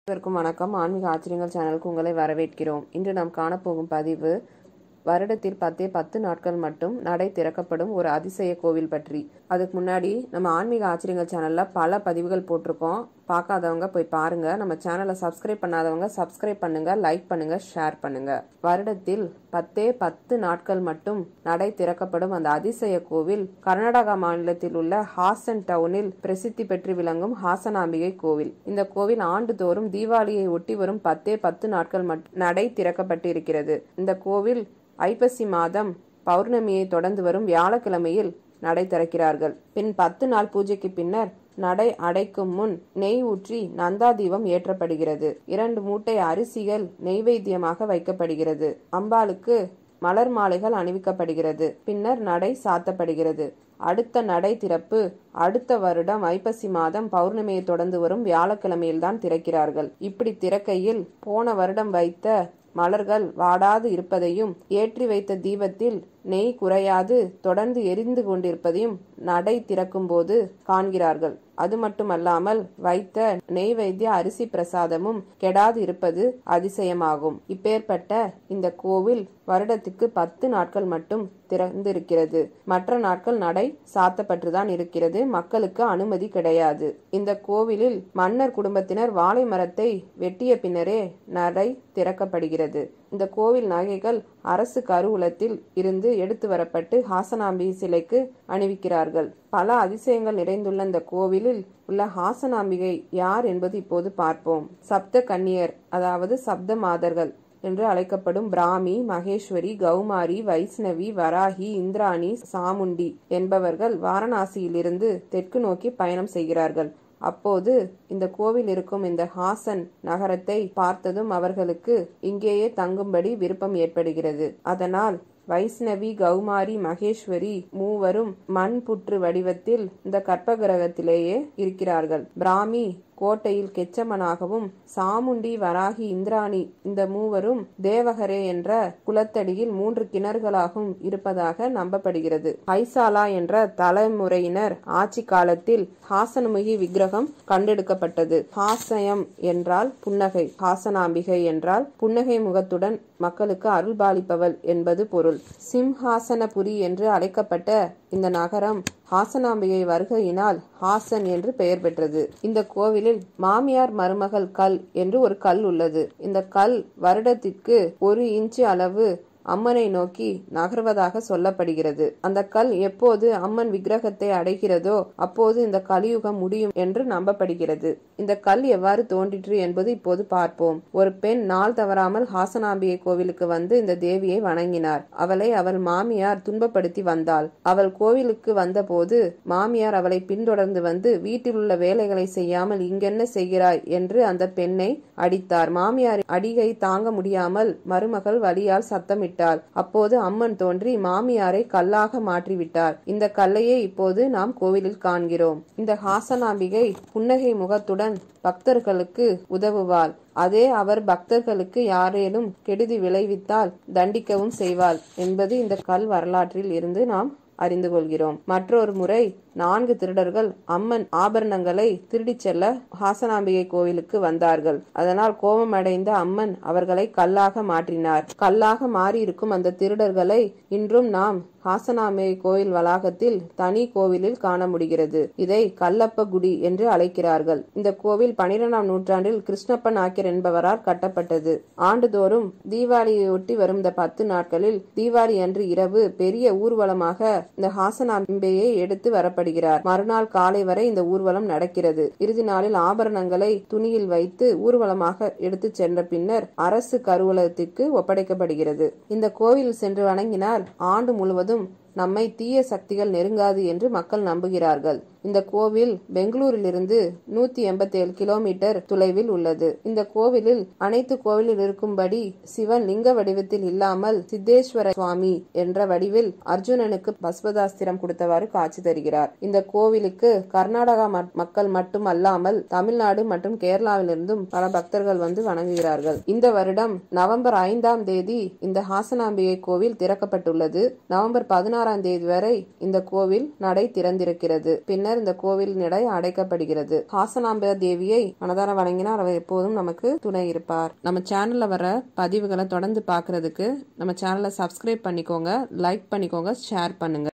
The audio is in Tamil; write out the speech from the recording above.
அனைவருக்கும் வணக்கம் ஆன்மீக ஆச்சரியங்கள் சேனலுக்கு உங்களை வரவேற்கிறோம் இன்று நாம் காணப்போகும் பதிவு வருடத்தில் பத்தே பத்து நாட்கள் மட்டும் நடை திறக்கப்படும் ஒரு அதிசய கோவில் பற்றி அதுக்கு முன்னாடி நம்ம ஆன்மீக ஆச்சரியங்கள் சேனல்ல பல பதிவுகள் போட்டிருக்கோம் பார்க்காதவங்க போய் பாருங்க நம்ம சேனலை சப்ஸ்கிரைப் பண்ணாதவங்க சப்ஸ்கிரைப் பண்ணுங்க லைக் பண்ணுங்க ஷேர் பண்ணுங்க வருடத்தில் பத்தே பத்து நாட்கள் மட்டும் நடை திறக்கப்படும் அந்த அதிசய கோவில் கர்நாடகா மாநிலத்தில் உள்ள ஹாசன் டவுனில் பிரசித்தி பெற்று விளங்கும் ஹாசனாம்பிகை கோவில் இந்த கோவில் ஆண்டுதோறும் தீபாவளியை ஒட்டி வரும் பத்தே பத்து நாட்கள் மட்டும் நடை திறக்கப்பட்டு இருக்கிறது இந்த கோவில் ஐப்பசி மாதம் பௌர்ணமியை தொடர்ந்து வரும் வியாழக்கிழமையில் நடை திறக்கிறார்கள் பின் பத்து நாள் பூஜைக்கு பின்னர் நடை அடைக்கும் முன் நெய் ஊற்றி நந்தா தீபம் ஏற்றப்படுகிறது இரண்டு மூட்டை அரிசிகள் நெய்வேத்தியமாக வைக்கப்படுகிறது அம்பாளுக்கு மலர் மாலைகள் அணிவிக்கப்படுகிறது பின்னர் நடை சாத்தப்படுகிறது அடுத்த நடை திறப்பு அடுத்த வருடம் ஐப்பசி மாதம் பௌர்ணமியை தொடர்ந்து வரும் வியாழக்கிழமையில்தான் திறக்கிறார்கள் இப்படி திறக்கையில் போன வருடம் வைத்த மலர்கள் வாடாது இருப்பதையும் ஏற்றி வைத்த தீபத்தில் நெய் குறையாது தொடர்ந்து எரிந்து கொண்டிருப்பதையும் நடை திறக்கும் போது காண்கிறார்கள் அது மட்டுமல்லாமல் வைத்த நெய்வேத்திய அரிசி பிரசாதமும் கெடாது இருப்பது அதிசயமாகும் இப்பேற்பட்ட இந்த கோவில் வருடத்துக்கு பத்து நாட்கள் மட்டும் திறந்திருக்கிறது மற்ற நாட்கள் நடை சாத்தப்பட்டுதான் இருக்கிறது மக்களுக்கு அனுமதி கிடையாது இந்த கோவிலில் மன்னர் குடும்பத்தினர் வாழை மரத்தை வெட்டிய பின்னரே நடை திறக்கப்படுகிறது இந்த கோவில் நகைகள் அரசு கருவூலத்தில் இருந்து எடுத்து வரப்பட்டு ஹாசனாம்பி சிலைக்கு அணிவிக்கிறார்கள் பல அதிசயங்கள் நிறைந்துள்ள இந்த கோவிலில் உள்ள ஹாசனாம்பிகை யார் என்பது இப்போது பார்ப்போம் சப்த கன்னியர் அதாவது சப்த மாதர்கள் என்று அழைக்கப்படும் பிராமி மகேஸ்வரி கௌமாரி வைஷ்ணவி வராகி இந்திராணி சாமுண்டி என்பவர்கள் வாரணாசியிலிருந்து தெற்கு நோக்கி பயணம் செய்கிறார்கள் அப்போது இந்த கோவில் இருக்கும் இந்த ஹாசன் நகரத்தை பார்த்ததும் அவர்களுக்கு இங்கேயே தங்கும்படி விருப்பம் ஏற்படுகிறது அதனால் வைஷ்ணவி கௌமாரி மகேஸ்வரி மூவரும் மண் புற்று வடிவத்தில் இந்த கற்பகிரகத்திலேயே இருக்கிறார்கள் பிராமி கோட்டையில் கெச்சமனாகவும் சாமுண்டி வராகி இந்திராணி இந்த மூவரும் தேவகரே என்ற குலத்தடியில் மூன்று கிணறுகளாகவும் இருப்பதாக நம்பப்படுகிறது ஹைசாலா என்ற தலைமுறையினர் ஆட்சி காலத்தில் ஹாசனமுகி விக்கிரகம் கண்டெடுக்கப்பட்டது ஹாசயம் என்றால் புன்னகை ஹாசனாம்பிகை என்றால் புன்னகை முகத்துடன் மக்களுக்கு அருள்பாலிப்பவள் என்பது பொருள் சிம்ஹாசனபுரி என்று அழைக்கப்பட்ட இந்த நகரம் ஹாசனாம்பிகை வருகையினால் ஹாசன் என்று பெயர் பெற்றது இந்த கோவிலில் மாமியார் மருமகள் கல் என்று ஒரு கல் உள்ளது இந்த கல் வருடத்திற்கு ஒரு இன்ச்சு அளவு அம்மனை நோக்கி நகர்வதாக சொல்லப்படுகிறது அந்த கல் எப்போது அம்மன் விக்கிரகத்தை அடைகிறதோ அப்போது இந்த கலியுகம் முடியும் என்று நம்பப்படுகிறது இந்த கல் எவ்வாறு தோன்றிற்று என்பது இப்போது பார்ப்போம் ஒரு பெண் நாள் தவறாமல் ஹாசனாம்பிகை கோவிலுக்கு வந்து இந்த தேவியை வணங்கினார் அவளை அவள் மாமியார் துன்பப்படுத்தி வந்தாள் அவள் கோவிலுக்கு வந்தபோது மாமியார் அவளை பின்தொடர்ந்து வந்து வீட்டில் உள்ள வேலைகளை செய்யாமல் இங்கென்ன செய்கிறாய் என்று அந்த பெண்ணை அடித்தார் மாமியார் அடிகை தாங்க முடியாமல் மருமகள் வலியால் சத்தமிட்டார் விட்டாள் அப்போது அம்மன் தோன்றி மாமியாரை கல்லாக மாற்றிவிட்டார் இந்த கல்லையே இப்போது நாம் கோவிலில் காண்கிறோம் இந்த ஹாசனாம்பிகை புன்னகை முகத்துடன் பக்தர்களுக்கு உதவுவாள் அதே அவர் பக்தர்களுக்கு யாரேனும் கெடுதி விளைவித்தால் தண்டிக்கவும் செய்வாள் என்பது இந்த கல் வரலாற்றில் இருந்து நாம் அறிந்து கொள்கிறோம் மற்றொரு முறை நான்கு திருடர்கள் அம்மன் ஆபரணங்களை திருடிச் செல்ல ஹாசனாம்பிகை கோவிலுக்கு வந்தார்கள் அதனால் கோபமடைந்த அம்மன் அவர்களை கல்லாக மாற்றினார் கல்லாக மாறியிருக்கும் அந்த திருடர்களை இன்றும் நாம் ஹாசனாம்பிகை கோவில் வளாகத்தில் தனி கோவிலில் காண முடிகிறது இதை கல்லப்ப குடி என்று அழைக்கிறார்கள் இந்த கோவில் பனிரெண்டாம் நூற்றாண்டில் கிருஷ்ணப்ப நாயக்கர் என்பவரால் கட்டப்பட்டது ஆண்டுதோறும் தீபாவளியொட்டி வரும் இந்த பத்து நாட்களில் தீபாவளி அன்று இரவு பெரிய ஊர்வலமாக இந்த ஹாசனாம்பிகையை எடுத்து வரப்படுகிறார் மறுநாள் காலை வரை இந்த ஊர்வலம் நடக்கிறது இறுதி நாளில் ஆபரணங்களை துணியில் வைத்து ஊர்வலமாக எடுத்து சென்ற பின்னர் அரசு கருவூலத்திற்கு ஒப்படைக்கப்படுகிறது இந்த கோவில் சென்று வணங்கினால் ஆண்டு முழுவதும் நம்மை தீய சக்திகள் நெருங்காது என்று மக்கள் நம்புகிறார்கள் இந்த கோவில் பெங்களூரிலிருந்து நூத்தி எண்பத்தி ஏழு கிலோமீட்டர் தொலைவில் உள்ளது இந்த கோவிலில் அனைத்து கோவிலில் இருக்கும்படி சிவன் லிங்க வடிவத்தில் இல்லாமல் சித்தேஸ்வர சுவாமி என்ற வடிவில் அர்ஜுனனுக்கு பஸ்வதாஸ்திரம் கொடுத்தவாறு காட்சி தருகிறார் இந்த கோவிலுக்கு கர்நாடகா மக்கள் மட்டும் அல்லாமல் தமிழ்நாடு மற்றும் கேரளாவிலிருந்தும் பல பக்தர்கள் வந்து வணங்குகிறார்கள் இந்த வருடம் நவம்பர் ஐந்தாம் தேதி இந்த ஹாசனாம்பிகை கோவில் திறக்கப்பட்டுள்ளது நவம்பர் பதினாறு பதினாறாம் தேதி வரை இந்த கோவில் நடை திறந்திருக்கிறது பின்னர் இந்த கோவில் நடை அடைக்கப்படுகிறது ஹாசனாம்ப தேவியை மனதார வணங்கினால் அவர் எப்போதும் நமக்கு துணை இருப்பார் நம்ம சேனல்ல வர பதிவுகளை தொடர்ந்து பார்க்கிறதுக்கு நம்ம சேனலை சப்ஸ்கிரைப் பண்ணிக்கோங்க லைக் பண்ணிக்கோங்க ஷேர் பண்ணுங்க